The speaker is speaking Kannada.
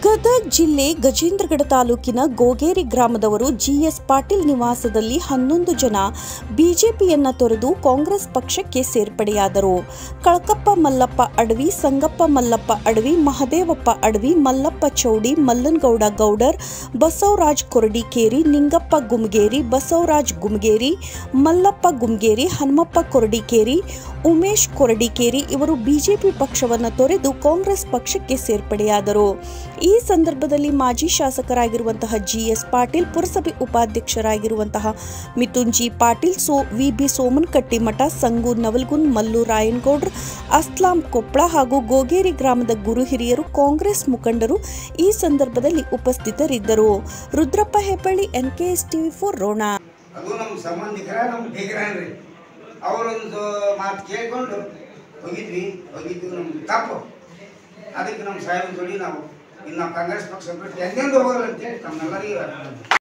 ಗದಗ್ ಜಿಲ್ಲೆ ಗಜೇಂದ್ರಗಡ ತಾಲೂಕಿನ ಗೋಗೇರಿ ಗ್ರಾಮದವರು ಜಿಎಸ್ ಪಾಟೀಲ್ ನಿವಾಸದಲ್ಲಿ ಹನ್ನೊಂದು ಜನ ಬಿಜೆಪಿಯನ್ನ ತೊರೆದು ಕಾಂಗ್ರೆಸ್ ಪಕ್ಷಕ್ಕೆ ಸೇರ್ಪಡೆಯಾದರು ಕಳಕಪ್ಪ ಮಲ್ಲಪ್ಪ ಅಡವಿ ಸಂಗಪ್ಪ ಮಲ್ಲಪ್ಪ ಅಡವಿ ಮಹದೇವಪ್ಪ ಅಡವಿ ಮಲ್ಲಪ್ಪ ಚೌಡಿ ಮಲ್ಲನಗೌಡ ಗೌಡರ್ ಬಸವರಾಜ್ ಕೊರಡಿಕೇರಿ ನಿಂಗಪ್ಪ ಗುಮ್ಗೇರಿ ಬಸವರಾಜ್ ಗುಮ್ಗೇರಿ ಮಲ್ಲಪ್ಪ ಗುಮ್ಗೇರಿ ಹನುಮಪ್ಪ ಕೊರಡಿಕೇರಿ ಉಮೇಶ್ ಕೊರಡಿಕೇರಿ ಇವರು ಬಿಜೆಪಿ ಪಕ್ಷವನ್ನು ತೊರೆದು ಕಾಂಗ್ರೆಸ್ ಪಕ್ಷಕ್ಕೆ ಸೇರ್ಪಡೆಯಾದರು ಈ ಸಂದರ್ಭದಲ್ಲಿ ಮಾಜಿ ಶಾಸಕರಾಗಿರುವಂತಹ ಜಿಎಸ್ ಪಾಟೀಲ್ ಪುರಸಭೆ ಉಪಾಧ್ಯಕ್ಷರಾಗಿರುವಂತಹ ಮಿಥುನ್ ಜಿ ಪಾಟೀಲ್ ಸೋ ವಿಬಿ ಸೋಮನ್ ಕಟ್ಟಿಮಠ ಸಂಗು ನವಲ್ಗುನ್ ಮಲ್ಲು ರಾಯನಗೌಡ್ರ ಅಸ್ಲಾಂ ಕೊಪ್ಪಳ ಹಾಗೂ ಗೋಗೇರಿ ಗ್ರಾಮದ ಗುರು ಹಿರಿಯರು ಕಾಂಗ್ರೆಸ್ ಮುಖಂಡರು ಈ ಸಂದರ್ಭದಲ್ಲಿ ಉಪಸ್ಥಿತರಿದ್ದರು Rudrappa Hebballi N K S TV for Rona ಅದು ನಮ್ಮ ಸಂಬಂಧಿಕರ ನಮ್ಮ ಬೇಗರನ್ರಿ ಅವರೊಂದು ಮಾತು ಕೇಳ್ಕೊಂಡು ಹೋಗಿದ್ವಿ ಹೋಗಿದ್ದು ನಮ್ದು ತಪ್ಪು ಅದಕ್ಕೆ ನಮ್ಮ ಸಾಹೇಬ್ ಜೋಡಿ ನಾವು ಇನ್ನು ನಾವು ಕಾಂಗ್ರೆಸ್ ಪಕ್ಷ ಬಿಟ್ಟು ಎಂದೆಂದು ಹೋಗಲ್ಲ ಅಂತೇಳಿ ನಮ್ಮೆಲ್ಲರಿಗೂ